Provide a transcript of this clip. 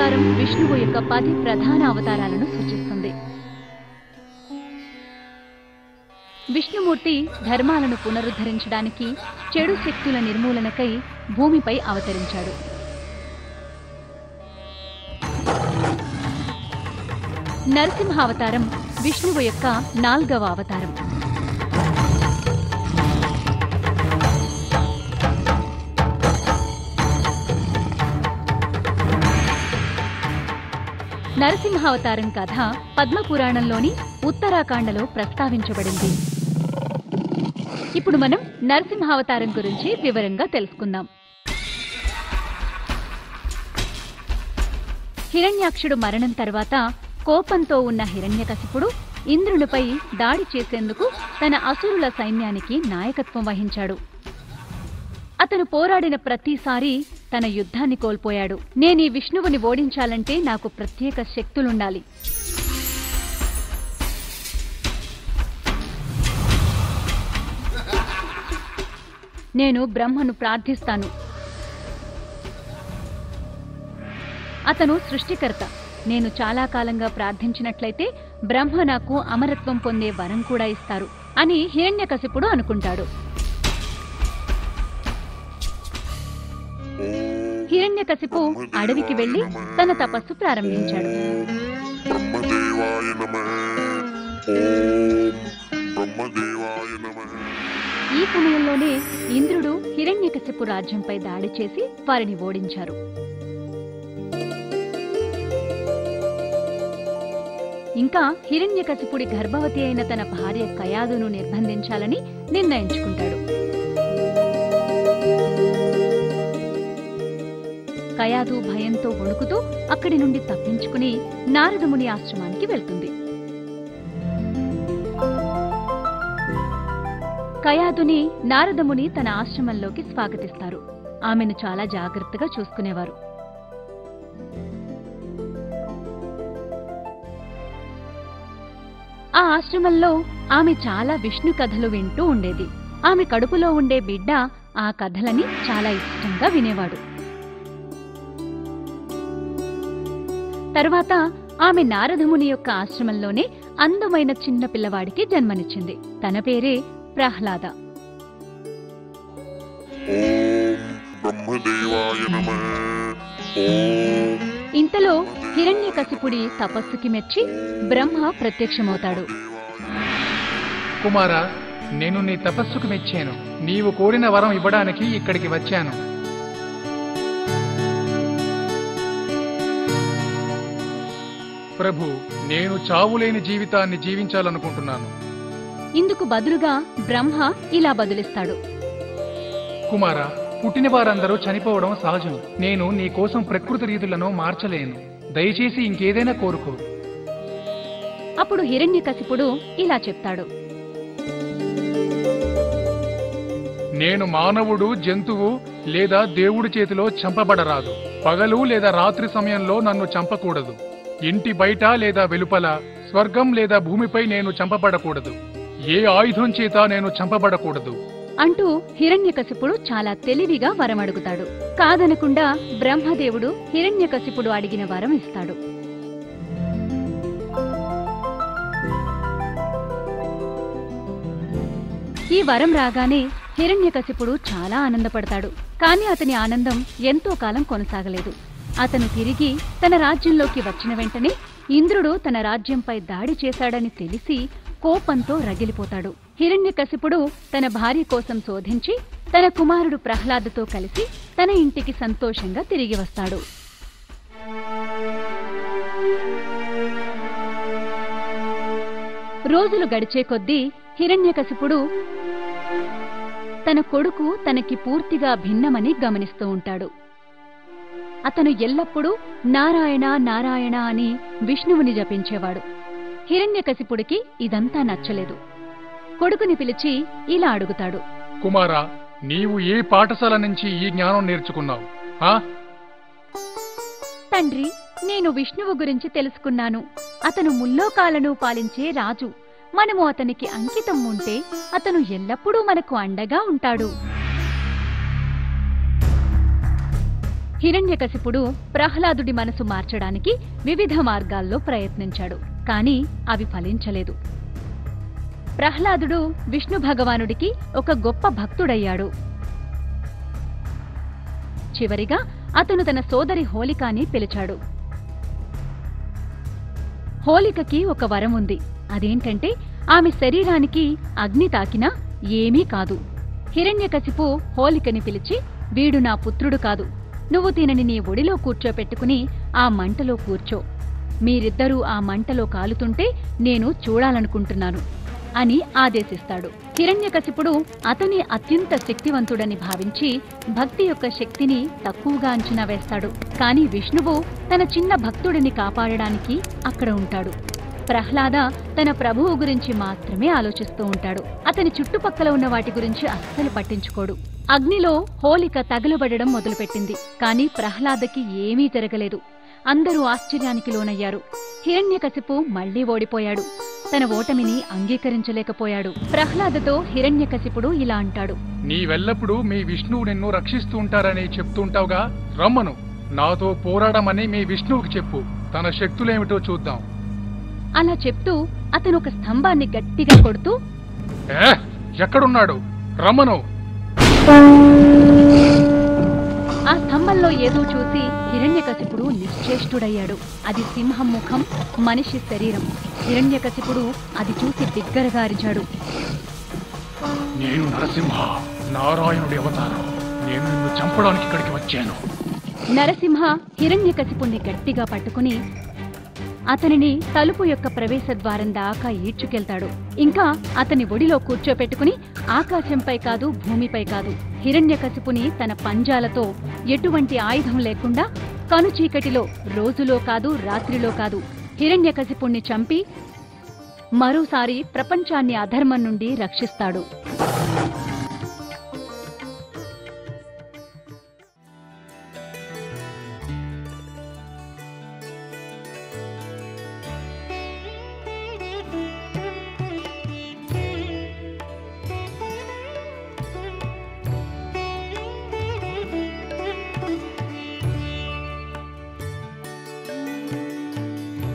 అవతారం విష్ణువు యొక్క పది ప్రధాన అవతారాలను సూచిస్తుంది విష్ణుమూర్తి ధర్మాలను పునరుద్ధరించడానికి చెడు శక్తుల నిర్మూలనకై భూమిపై అవతరించాడు నరసింహావతారం విష్ణువు యొక్క నాల్గవ అవతారం నరసింహావతారం కథ పద్మపురాణంలోని ఉత్తరాఖండలో ప్రస్తావించబడింది ఇప్పుడు మనం నరసింహావతారం గురించి వివరంగా తెలుసుకుందాం హిరణ్యాక్షుడు మరణం తర్వాత కోపంతో ఉన్న హిరణ్యకశిపుడు ఇంద్రునిపై దాడి చేసేందుకు తన అసురుల సైన్యానికి నాయకత్వం వహించాడు అతను పోరాడిన ప్రతిసారి తన యుద్ధాన్ని కోల్పోయాడు నేనీ విష్ణువుని ఓడించాలంటే నాకు ప్రత్యేక శక్తులుండాలి నేను బ్రహ్మను ప్రార్థిస్తాను అతను సృష్టికర్త నేను చాలా కాలంగా ప్రార్థించినట్లయితే బ్రహ్మ నాకు అమరత్వం పొందే వరం కూడా ఇస్తారు అని హిరణ్యకశిపుడు అనుకుంటాడు హిరణ్యకశిపు అడవికి వెళ్లి తన తపస్సు ప్రారంభించాడు బ్రహ్మదేవాయ నమ ఓం బ్రహ్మదేవాయ నమ ఈ సమయంలోనే ఇంద్రుడు హిరణ్యకశిపు రాజ్యంపై దాడి చేసి వారిని ఓడించారు ఇంకా హిరణ్యకశిపుడి గర్భవతి అయిన తన భార్య కయాదును నిర్బంధించాలని నిర్ణయించుకుంటాడు కయాదు భయంతో వణుకుతూ అక్కడి నుండి తప్పించుకుని నారదముని ఆశ్రమానికి వెళ్తుంది కయాదుని నారదముని తన ఆశ్రమంలోకి స్వాగతిస్తారు ఆమెను చాలా జాగ్రత్తగా చూసుకునేవారు ఆ ఆశ్రమంలో ఆమె చాలా విష్ణు కథలు వింటూ ఉండేది ఆమె కడుపులో ఉండే బిడ్డ ఆ కథలని చాలా ఇష్టంగా వినేవాడు తర్వాత ఆమె నారదముని యొక్క ఆశ్రమంలోనే అందమైన చిన్న పిల్లవాడికి జన్మనిచ్చింది తన పేరే ప్రహ్లాద ఓం బ్రహ్మదేవాయ నమ ఓం ఇంతలో హిరణ్యకశిపుడి తపస్సుకి మెచ్చి బ్రహ్మ ప్రత్యక్షమవుతాడు కుమారా నేను నీ తపస్సుకు మెచ్చాను నీవు కోరిన వరం ఇవ్వడానికి ఇక్కడికి వచ్చాను ప్రభు నేను చావులేని జీవితాన్ని జీవించాలనుకుంటున్నాను ఇందుకు బదులుగా బ్రహ్మ ఇలా బదులిస్తాడు కుమారా పుట్టిన వారందరూ చనిపోవడం సహజం నేను నీ కోసం ప్రకృతి రీతులను మార్చలేను దయచేసి ఇంకేదైనా కోరుకో అప్పుడు హిరణ్యకశిపుడు ఇలా చెప్తాడు నేను మానవుడు జంతువు లేదా దేవుడి చేతిలో చంపబడరాదు పగలు లేదా రాత్రి సమయంలో నన్ను చంపకూడదు ఇంటి బయట లేదా వెలుపల స్వర్గం లేదా భూమిపై నేను చంపబడకూడదు ఏ ఆయుధం చేత నేను చంపబడకూడదు అంటూ హిరణ్యకశిపుడు చాలా తెలివిగా వరం అడుగుతాడు కాదనకుండా బ్రహ్మదేవుడు హిరణ్యకశిపుడు అడిగిన వరం ఇస్తాడు ఈ వరం రాగానే హిరణ్యకశిపుడు చాలా ఆనందపడతాడు కానీ అతని ఆనందం ఎంతో కాలం కొనసాగలేదు అతను తిరిగి తన రాజ్యంలోకి వచ్చిన వెంటనే ఇంద్రుడు తన రాజ్యంపై దాడి చేశాడని తెలిసి కోపంతో రగిలిపోతాడు హిరణ్యకశిపుడు తన భార్య కోసం శోధించి తన కుమారుడు ప్రహ్లాదుతో కలిసి తన ఇంటికి సంతోషంగా తిరిగి వస్తాడు రోజులు గడిచే కొద్దీ హిరణ్యకశిపుడు తన కొడుకు తనకి పూర్తిగా భిన్నమని గమనిస్తూ ఉంటాడు అతను ఎల్లప్పుడూ నారాయణ నారాయణ అని విష్ణువుని జపించేవాడు హిరణ్యకశిపుడికి ఇదంతా నచ్చలేదు కొడుకుని పిలిచి ఇలా అడుగుతాడు కుమారా నీవు ఏ పాఠశాల నుంచి ఈ జ్ఞానం నేర్చుకున్నావు ఆ తండ్రి నేను విష్ణువు గురించి తెలుసుకున్నాను అతను ముల్లోకాలను పాలించే రాజు మనము అతనికి అంకితం ఉంటే అతను ఎల్లప్పుడూ మనకు అండగా ఉంటాడు హిరణ్యకశిపుడు ప్రహ్లాదుడి మనసు మార్చడానికి వివిధ మార్గాల్లో ప్రయత్నించాడు కాని అవి ఫలించలేదు ప్రహ్లాదుడు విష్ణు భగవానుడికి ఒక గొప్ప భక్తుడయ్యాడు చివరిగా అతను తన సోదరి హోలికాని పిలిచాడు హోలికకి ఒక వరం ఉంది అదేంటంటే ఆమె శరీరానికి అగ్ని తాకినా ఏమీ కాదు హిరణ్యకశిపు హోలికని పిలిచి వీడు నా పుత్రుడు కాదు నువ్వు దీనిని నీ ఒడిలో కూర్చోపెట్టుకుని ఆ మంటలో కూర్చో మీరిద్దరూ ఆ మంటలో కాలుతుంటే నేను చూడాలనుకుంటున్నాను అని ఆదేశిస్తాడు హిరణ్యకశిపుడు అతని అత్యంత శక్తివంతుడని భావించి భక్తి యొక్క శక్తిని తక్కువగా అంచనా వేస్తాడు కాని విష్ణువు తన చిన్న భక్తుడిని కాపాడడానికి అక్కడ ఉంటాడు ప్రహ్లాద తన ప్రభువు గురించి మాత్రమే ఆలోచిస్తూ ఉంటాడు అతని చుట్టుపక్కల ఉన్న వాటి గురించి అస్సలు పట్టించుకోడు అగ్నిలో హోలిక తగలబడడం మొదలుపెట్టింది కాని ప్రహ్లాదకి ఏమీ జరగలేదు అందరూ ఆశ్చర్యానికి లోనయ్యారు హిరణ్యకశిపు మళ్లీ ఓడిపోయాడు తన ఓటమిని అంగీకరించలేకపోయాడు ప్రహ్లాదతో హిరణ్యకశిపుడు ఇలా అంటాడు నీవెల్లప్పుడూ మీ విష్ణువు నిన్ను రక్షిస్తూ ఉంటారని చెప్తుంటావుగా రమ్మను నాతో పోరాడమని మీ విష్ణువుకి చెప్పు తన శక్తులేమిటో చూద్దాం అలా చెప్తూ అతను ఒక స్తంభాన్ని గట్టిగా కొడుతూ ఏ ఎక్కడున్నాడు రమ్మను ఆ స్తంభంలో ఏదో చూసి హిరణ్యకశిపుడు నిశ్చేష్టుడయ్యాడు అది సింహం ముఖం మనిషి శరీరం హిరణ్యకశిపుడు అది చూసి బిగ్గరగా అరిచాడు నేను నరసింహ నారాయణుడి అవతారం నేను నిన్ను చంపడానికి ఇక్కడికి వచ్చాను నరసింహ హిరణ్యకశిపుణ్ణి గట్టిగా పట్టుకుని అతనిని తలుపు యొక్క ప్రవేశ ద్వారం దాకా ఈడ్చుకెళ్తాడు ఇంకా అతని ఒడిలో కూర్చోపెట్టుకుని ఆకాశంపై కాదు భూమిపై కాదు హిరణ్యకశిపుని తన పంజాలతో ఎటువంటి ఆయుధం లేకుండా కనుచీకటిలో రోజులో కాదు రాత్రిలో కాదు హిరణ్యకశిపుణ్ణి చంపి మరోసారి ప్రపంచాన్ని అధర్మం నుండి రక్షిస్తాడు